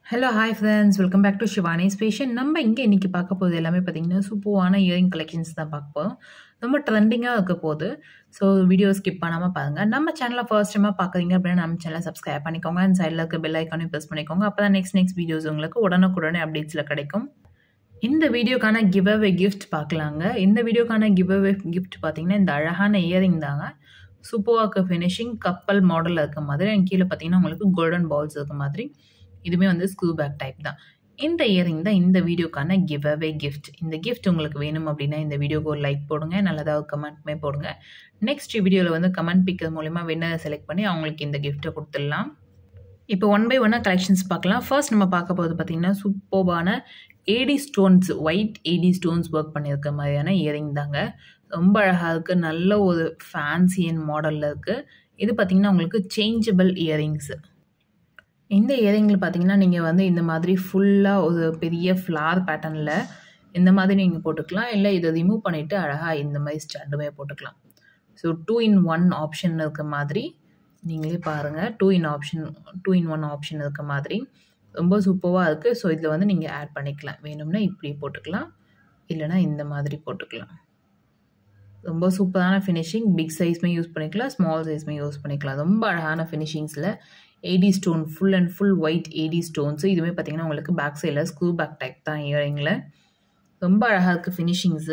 hello hi friends welcome back to Shivani's fashion நம்ம இங்கே இன்றைக்கி பார்க்க போகுது எல்லாமே பார்த்தீங்கன்னா சூப்பரான இயரிங் கலெக்ஷன்ஸ் தான் பார்க்க போகிறோம் ரொம்ப ட்ரெண்டிங்காக இருக்க போகுது ஸோ வீடியோ ஸ்கிப் பண்ணாமல் பாருங்கள் நம்ம சேனலை ஃபர்ஸ்ட் டைமாக பார்க்குறீங்க அப்படின்னா நம்ம சேனலை சப்ஸ்கிரைப் பண்ணிக்கோங்க அண்ட் சைடில் இருக்க பெல் ஐக்கானையும் ப்ரெஸ் பண்ணிக்கோங்க அப்போ தான் நெக்ஸ்ட் நெக்ஸ்ட் வீடியோஸ் உங்களுக்கு உடனுக்குடனே அப்டேட்ஸில் கிடைக்கும் இந்த வீடியோக்கான கிவ் அவே கிஃப்ட் பார்க்கலாங்க இந்த வீடியோக்கான கிவ் அவே கிஃப்ட் பார்த்தீங்கன்னா இந்த அழகான இயரிங் தாங்க சூப்பராக ஃபினிஷிங் கப்பல் மாடலில் இருக்க மாதிரி அண்ட் கீழே பார்த்தீங்கன்னா உங்களுக்கு கோல்டன் பால்ஸ் இருக்க மாதிரி இதுவுமே வந்து ஸ்க்ரூ பேக் டைப் தான் இந்த இயரிங் தான் இந்த வீடியோக்கான கிவ் அவே கிஃப்ட் இந்த கிஃப்ட் உங்களுக்கு வேணும் அப்படின்னா இந்த வீடியோக்கு ஒரு லைக் போடுங்க நல்லதாக கமெண்ட்மே போடுங்க நெக்ஸ்ட் வீடியோவில் வந்து கமெண்ட் பிக்கிறது மூலிமா வின்னரை செலக்ட் பண்ணி அவங்களுக்கு இந்த கிஃப்ட்டை கொடுத்துடலாம் இப்போ ஒன் பை ஒன்னாக கலெக்ஷன்ஸ் பார்க்கலாம் ஃபர்ஸ்ட் நம்ம பார்க்க போகிறது பார்த்தீங்கன்னா சூப்பர்பான AD stones white AD stones work பண்ணியிருக்க மாதிரியான இயரிங் தாங்க ரொம்ப அழகாக இருக்குது நல்ல ஒரு ஃபேன்சி அண்ட் மாடலில் இருக்குது இது பார்த்திங்கன்னா உங்களுக்கு சேஞ்சபிள் இயரிங்ஸு இந்த இயரிங்கில் பார்த்தீங்கன்னா நீங்கள் வந்து இந்த மாதிரி ஃபுல்லாக ஒரு பெரிய ஃப்ளார் பேட்டர்னில் இந்த மாதிரி நீங்கள் போட்டுக்கலாம் இல்லை இதை ரிமூவ் பண்ணிவிட்டு அழகாக இந்த மாதிரி ஸ்டாண்டுமே போட்டுக்கலாம் so two in one option இருக்க மாதிரி நீங்களே பாருங்கள் two in option two in one option இருக்க மாதிரி ரொம்ப சூப்பராக இருக்குது ஸோ இதில் வந்து நீங்கள் ஆட் பண்ணிக்கலாம் வேணும்னா இப்படி போட்டுக்கலாம் இல்லைனா இந்த மாதிரி போட்டுக்கலாம் ரொம்ப சூப்பரான ஃபினிஷிங் பிக் சைஸ்மே யூஸ் பண்ணிக்கலாம் ஸ்மால் சைஸ்மே யூஸ் பண்ணிக்கலாம் ரொம்ப அழகான ஃபினிஷிங்ஸில் AD stone full and full white AD ஸ்டோன்ஸு இதுவுமே பார்த்தீங்கன்னா உங்களுக்கு பேக் சைடில் ஸ்க்ரூ பேக் டைப் தான் இயரிங்கில் ரொம்ப அழகாக இருக்குது ஃபினிஷிங்ஸு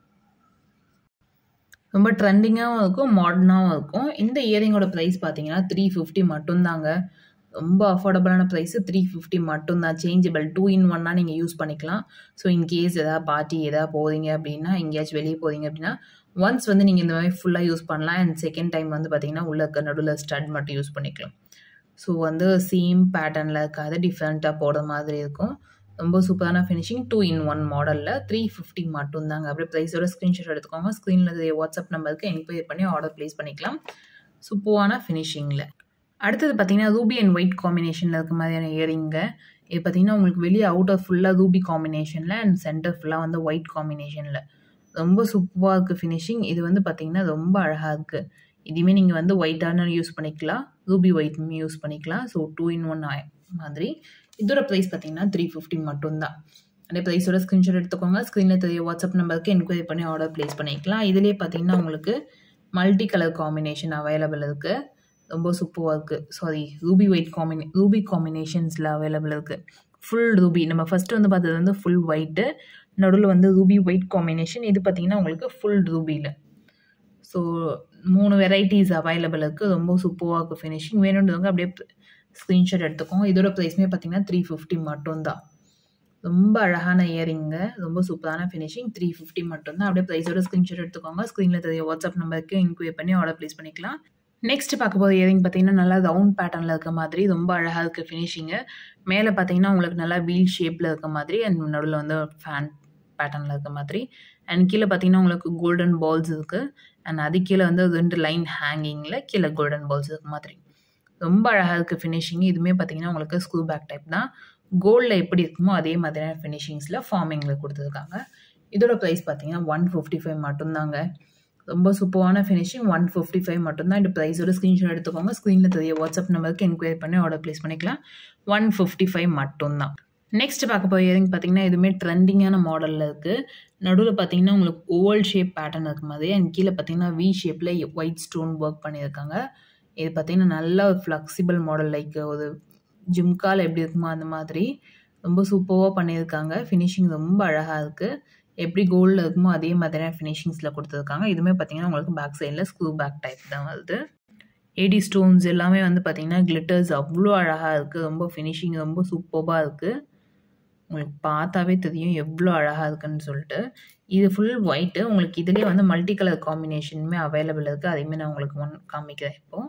ரொம்ப ட்ரெண்டிங்காகவும் இருக்கும் மாடர்னாகவும் இருக்கும் இந்த இயரிங்கோட ப்ரைஸ் பார்த்தீங்கன்னா த்ரீ ஃபிஃப்டி மட்டும்தாங்க ரொம்ப அஃபோர்டபுளான ப்ரைஸு த்ரீ ஃபிஃப்டி மட்டும்தான் சேஞ்சபிள் டூ இன் ஒன்னாக நீங்கள் யூஸ் பண்ணிக்கலாம் ஸோ இன்கேஸ் எதாவது பார்ட்டி எதாவது போகிறீங்க அப்படின்னா எங்கேயாச்சும் வெளியே போகிறீங்க அப்படின்னா ஒன்ஸ் வந்து நீங்கள் இந்த மாதிரி ஃபுல்லாக யூஸ் பண்ணலாம் அண்ட் செகண்ட் டைம் வந்து பார்த்தீங்கன்னா உள்ள இருக்க நடுவில் ஸ்டட் மட்டும் யூஸ் பண்ணிக்கலாம் ஸோ வந்து சேம் பேட்டர்னில் இருக்காது டிஃப்ரெண்ட்டாக போடுற மாதிரி இருக்கும் ரொம்ப சூப்பரான ஃபினிஷிங் டூ இன் ஒன் மாடலில் த்ரீ ஃபிஃப்டி மட்டும்தாங்க அப்படியே ப்ரைஸோட ஸ்க்ரீன்ஷாட் எடுத்துக்கோங்க ஸ்க்ரீனில் வாட்ஸ்அப் நம்பருக்கு என்கொயரி பண்ணி ஆர்டர் ப்ளேஸ் பண்ணிக்கலாம் சூப்பரான ஃபினிஷிங்கில் அடுத்தது பார்த்தீங்கன்னா ரூபி அண்ட் ஒயிட் காம்பினேஷனில் இருக்க மாதிரியான இயரிங்க இது பார்த்தீங்கன்னா உங்களுக்கு வெளியே அவுட்டர் ஃபுல்லாக ரூபி காம்பினேஷனில் அண்ட் சென்டர் ஃபுல்லாக வந்து ஒயிட் காம்பினேஷனில் ரொம்ப சூப்பராக இருக்குது ஃபினிஷிங் இது வந்து பார்த்தீங்கன்னா ரொம்ப அழகாக இருக்குது இதுவுமே நீங்கள் வந்து ஒயிட்டான யூஸ் பண்ணிக்கலாம் ரூபி ஒயிட்மே யூஸ் பண்ணிக்கலாம் ஸோ டூ இன் ஒன் மாதிரி இதோட ப்ரைஸ் பார்த்தீங்கன்னா த்ரீ ஃபிஃப்டி மட்டும்தான் அதே ப்ரைஸோட ஸ்க்ரீன்ஷாட் எடுத்துக்கோங்க ஸ்க்ரீனில் தெரிய வாட்ஸ்அப் நம்பருக்கு என்கொயரி பண்ணி ஆர்டர் ப்ளேஸ் பண்ணிக்கலாம் இதுலேயே பார்த்தீங்கன்னா உங்களுக்கு மல்டி கலர் காம்பினேஷன் அவைலபிள் இருக்குது ரொம்ப சூப்பராக இருக்குது சாரி ரூபி ஒயிட் காம்பினே ரூபி காம்பினேஷன்ஸில் அவைலபிள் இருக்குது ஃபுல் ரூபி நம்ம ஃபஸ்ட்டு வந்து பார்த்தது வந்து ஃபுல் ஒயிட்டு நடுவில் வந்து ரூபி ஒயிட் காம்பினேஷன் இது பார்த்திங்கன்னா உங்களுக்கு ஃபுல் ரூபியில் ஸோ மூணு வெரைட்டிஸ் அவைலபிள் இருக்குது ரொம்ப சூப்பராக இருக்குது ஃபினிஷிங் வேணுன்றவங்க அப்படியே ஸ்க்ரீன்ஷாட் எடுத்துக்கோங்க இதோட ப்ரைஸ்மே பார்த்தீங்கன்னா த்ரீ ஃபிஃப்டி மட்டும்தான் ரொம்ப அழகான இயரிங்க ரொம்ப சூப்பரான ஃபினிஷிங் த்ரீ ஃபிஃப்டி மட்டும்தான் அப்படியே ப்ரைஸோட ஸ்க்ரீன்ஷாட் எடுத்துக்கோங்க ஸ்க்ரீனில் தெரிய வாட்ஸ்அப் நம்பருக்கு இன்கொயரி பண்ணி ஆர்டர் ப்ளேஸ் பண்ணிக்கலாம் நெக்ஸ்ட் பார்க்க போகிற இயரிங் பார்த்தீங்கன்னா நல்லா ரவுண்ட் பேட்டர்னில் இருக்க மாதிரி ரொம்ப அழகாக இருக்குது ஃபினிஷிங்கு மேலே பார்த்தீங்கன்னா உங்களுக்கு நல்லா வீல் ஷேப்பில் இருக்க மாதிரி அண்ட் நடுவில் வந்து ஃபேன் பேட்டர்னில் இருக்க மாதிரி அண்ட் கீழே பார்த்தீங்கன்னா உங்களுக்கு கோல்டன் பால்ஸ் இருக்குது அண்ட் அது கீழே வந்து ரெண்டு லைன் ஹேங்கிங்கில் கீழே கோல்டன் பால்ஸ் இருக்க மாதிரி ரொம்ப அழகாக இருக்குது ஃபினிஷிங் இதுவுமே பார்த்தீங்கன்னா உங்களுக்கு ஸ்க்ரூ பேக் டைப் தான் கோல்டில் எப்படி இருக்குமோ அதே மாதிரியான ஃபினிஷிங்ஸில் ஃபார்மிங்கில் கொடுத்துருக்காங்க இதோட ப்ரைஸ் பார்த்தீங்கன்னா ஒன் ஃபிஃப்டி ஃபைவ் மட்டும்தாங்க ரொம்ப சூப்பரான ஃபினிஷிங் ஒன் ஃபிஃப்டி ஃபைவ் மட்டும்தான் இந்த ப்ரைஸோட ஸ்க்ரீன்ஷாட் எடுத்துக்கோங்க ஸ்க்ரீனில் தெரிய வாட்ஸ்அப் நம்பருக்கு என்கொயரி பண்ணி ஆர்டர் ப்ளேஸ் பண்ணிக்கலாம் ஒன் ஃபிஃப்டி ஃபைவ் மட்டும்தான் நெக்ஸ்ட் பார்க்க போகிற இயரிங் பார்த்தீங்கன்னா இதுவுமே ட்ரெண்டிங்கான மாடலில் இருக்குது நடுவில் பார்த்தீங்கன்னா உங்களுக்கு ஓவல் ஷேப் பேட்டர்ன் இருக்க மாதிரி அண்ட் கீழே பார்த்தீங்கன்னா வி ஷேப்பில் ஒயிட் ஸ்டோன் ஒர்க் பண்ணியிருக்காங்க இது பார்த்தீங்கன்னா நல்ல ஒரு ஃப்ளெக்சிபிள் மாடல் லைக் ஒரு ஜிம்கால் எப்படி இருக்குமோ அந்த மாதிரி ரொம்ப சூப்பராக பண்ணியிருக்காங்க ஃபினிஷிங் ரொம்ப அழகாக இருக்குது எப்படி கோல்டில் இருக்குமோ அதே மாதிரியான ஃபினிஷிங்ஸில் கொடுத்துருக்காங்க இதுவுமே பார்த்தீங்கன்னா உங்களுக்கு பேக் சைடில் ஸ்க்ரூ பேக் டைப் தான் வருது ஏடி ஸ்டோன்ஸ் எல்லாமே வந்து பார்த்தீங்கன்னா கிளிட்டர்ஸ் அவ்வளோ அழகாக இருக்குது ரொம்ப ஃபினிஷிங் ரொம்ப சூப்பராக இருக்குது உங்களுக்கு பார்த்தாவே தெரியும் எவ்வளோ அழகாக இருக்குன்னு சொல்லிட்டு இது ஃபுல் ஒயிட்டு உங்களுக்கு இதுலேயே வந்து மல்டி கலர் காம்பினேஷனுமே அவைலபிள் இருக்குது அதேமாதிரி நான் உங்களுக்கு ஒன் காமிக்கிறேன் இப்போது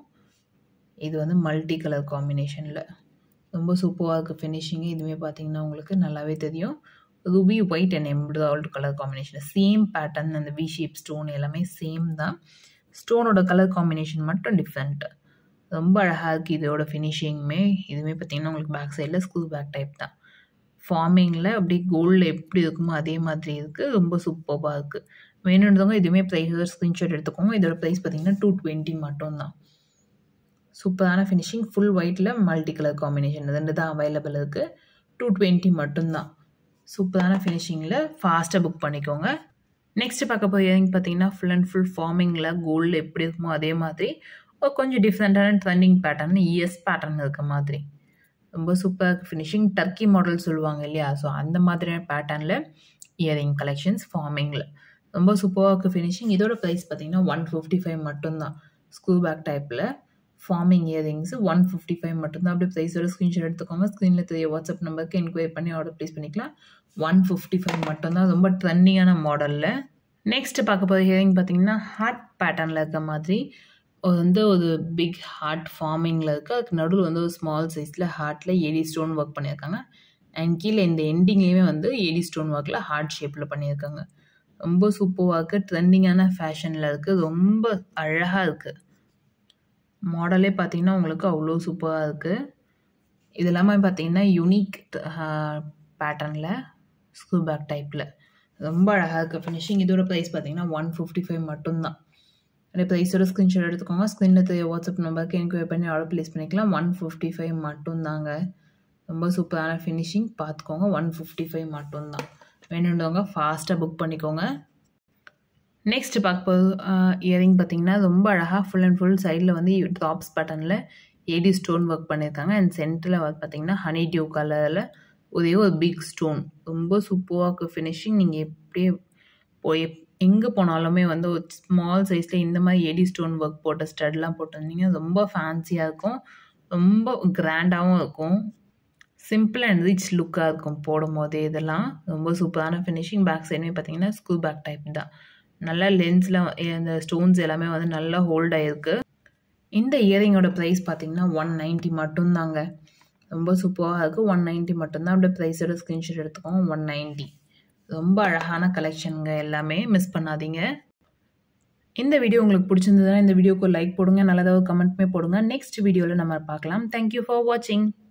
இது வந்து மல்டி கலர் காம்பினேஷனில் ரொம்ப சூப்பராக இருக்குது ஃபினிஷிங்கு இதுவுமே பார்த்தீங்கன்னா உங்களுக்கு நல்லாவே தெரியும் ரூபி ஒயிட் அண்ட் எம்ப்ராய்டு கலர் காம்பினேஷன் சேம் பேட்டர்ன் அந்த வி ஷேப் ஸ்டோன் எல்லாமே சேம் தான் ஸ்டோனோட கலர் காம்பினேஷன் மட்டும் டிஃப்ரெண்ட்டு ரொம்ப அழகாக இருக்குது இதோட ஃபினிஷிங்குமே இதுவுமே பார்த்தீங்கன்னா உங்களுக்கு பேக் சைடில் ஸ்க்ரூ பேக் டைப் தான் ஃபார்மிங்கில் அப்படி கோல்டில் எப்படி இருக்குமோ அதே மாதிரி இருக்குது ரொம்ப சூப்பராக இருக்குது வேணுன்றவங்க இதுவுமே ப்ரைஸோட ஸ்க்ரீன்ஷாட் எடுத்துக்கோங்க இதோட ப்ரைஸ் பார்த்தீங்கன்னா டூ டுவெண்ட்டி மட்டும்தான் சூப்பரான ஃபினிஷிங் ஃபுல் ஒயிட்டில் மல்டி கலர் காம்பினேஷன் ரெண்டு தான் அவைலபிள் இருக்குது டூ டுவெண்ட்டி மட்டும்தான் சூப்பரான ஃபினிஷிங்கில் ஃபாஸ்ட்டாக புக் பண்ணிக்கோங்க நெக்ஸ்ட்டு பார்க்க போய் இயரிங் பார்த்தீங்கன்னா ஃபுல் அண்ட் ஃபுல் ஃபார்மிங்கில் கோல்டு எப்படி இருக்குமோ அதே மாதிரி ஒரு கொஞ்சம் டிஃப்ரெண்ட்டான ட்ரெண்டிங் பேட்டர்ன் இஎஸ் பேட்டர்ன் இருக்க மாதிரி ரொம்ப சூப்பராக ஃபினிஷிங் டர்க்கி மாடல் சொல்லுவாங்க இல்லையா ஸோ அந்த மாதிரியான பேட்டர்னில் இயரிங் கலெக்ஷன்ஸ் ஃபார்மிங்கில் ரொம்ப சூப்பராக இருக்குது ஃபினிஷிங் இதோட ப்ரைஸ் பார்த்தீங்கன்னா ஒன் ஃபிஃப்டி ஃபைவ் மட்டும்தான் ஸ்க்ரூ பேக் டைப்பில் forming earrings one fifty five மட்டும்தான் அப்படியே ப்ரைஸோட ஸ்க்ரீன்ஷாட் எடுத்துக்கோங்க ஸ்க்ரீனில் தெரிய வாட்ஸ்அப் நம்பருக்கு என்கொயரி பண்ணி ஆர்டர் ப்ளேஸ் பண்ணிக்கலாம் ஒன் ஃபிஃப்டி ஃபைவ் மட்டும்தான் ரொம்ப ட்ரெண்டிங்கான மாடலில் நெக்ஸ்ட் பார்க்க போகிற இயரிங் பார்த்தீங்கன்னா ஹார்ட் பேட்டர்னில் இருக்க மாதிரி வந்து ஒரு பிக் ஹார்ட் ஃபார்மிங்கில் இருக்குது அதுக்கு நடுவில் வந்து ஒரு ஸ்மால் சைஸில் ஹார்ட்டில் ஏடி ஸ்டோன் ஒர்க் பண்ணியிருக்காங்க அண்ட் கீழே இந்த எண்டிங்லேயுமே வந்து ஏடி ஸ்டோன் ஒர்க்கில் ஹார்ட் ஷேப்பில் பண்ணியிருக்காங்க ரொம்ப சூப்பராக இருக்குது ட்ரெண்டிங்கான ஃபேஷனில் இருக்குது ரொம்ப அழகாக இருக்குது மாடலே பார்த்தீங்கன்னா உங்களுக்கு அவ்வளோ சூப்பராக இருக்குது இது எல்லாமே பார்த்தீங்கன்னா யூனிக் பேட்டர்னில் ஸ்க்ரூ பேக் டைப்பில் ரொம்ப அழகாக இருக்குது ஃபினிஷிங் இதோட ப்ரைஸ் பார்த்தீங்கன்னா ஒன் ஃபிஃப்டி ஃபைவ் மட்டும்தான் அப்படியே ப்ரைஸோட ஸ்க்ரீன்ஷாட் எடுத்துக்கோங்க ஸ்க்ரீனில் தெரிய வாட்ஸ்அப் நம்பருக்கு என்கொயரி பண்ணி ஆர்டர் ப்ளேஸ் பண்ணிக்கலாம் ஒன் ஃபிஃப்டி ஃபைவ் மட்டும்தாங்க ரொம்ப சூப்பரான ஃபினிஷிங் பார்த்துக்கோங்க ஒன் ஃபிஃப்டி ஃபைவ் மட்டும்தான் வேணுன்றவங்க ஃபாஸ்ட்டாக புக் பண்ணிக்கோங்க நெக்ஸ்ட் பார்க்க போது இயரிங் பார்த்தீங்கன்னா ரொம்ப அழகாக ஃபுல் அண்ட் ஃபுல் சைடில் வந்து டாப்ஸ் பட்டனில் ஏடி ஸ்டோன் ஒர்க் பண்ணியிருக்காங்க அண்ட் சென்டரில் பார்த்தீங்கன்னா ஹனி டியூ கலரில் ஒரே ஒரு பிக் ஸ்டோன் ரொம்ப சூப்பராக இருக்குது ஃபினிஷிங் நீங்கள் எப்படியே போய் எங்கே போனாலுமே வந்து ஒரு ஸ்மால் சைஸில் இந்த மாதிரி ஏடி ஸ்டோன் ஒர்க் போட்ட ஸ்டட்லாம் போட்டிருந்தீங்க ரொம்ப ஃபேன்சியாக இருக்கும் ரொம்ப கிராண்டாகவும் இருக்கும் சிம்பிள் அண்ட் ரிச் லுக்காக இருக்கும் போடும் போதே இதெல்லாம் ரொம்ப சூப்பரான ஃபினிஷிங் பேக் சைடுமே பார்த்தீங்கன்னா ஸ்க்ரூ பேக் டைப் தான் நல்லா லென்ஸில் இந்த ஸ்டோன்ஸ் எல்லாமே வந்து நல்லா ஹோல்ட் ஆகிருக்கு இந்த இயரிங்கோட ப்ரைஸ் பார்த்தீங்கன்னா ஒன் நைன்ட்டி மட்டும்தாங்க ரொம்ப சூப்பராக இருக்குது ஒன் நைன்ட்டி மட்டும்தான் அப்படியே ப்ரைஸோட ஸ்க்ரீன்ஷாட் எடுத்துக்கோங்க ஒன் நைன்ட்டி ரொம்ப அழகான கலெக்ஷனுங்க எல்லாமே மிஸ் பண்ணாதீங்க இந்த வீடியோ உங்களுக்கு பிடிச்சிருந்ததுன்னா இந்த வீடியோக்கு லைக் போடுங்க நல்லதாக கமெண்ட்மே போடுங்க நெக்ஸ்ட் வீடியோவில் நம்ம பார்க்கலாம் தேங்க்யூ ஃபார் வாட்சிங்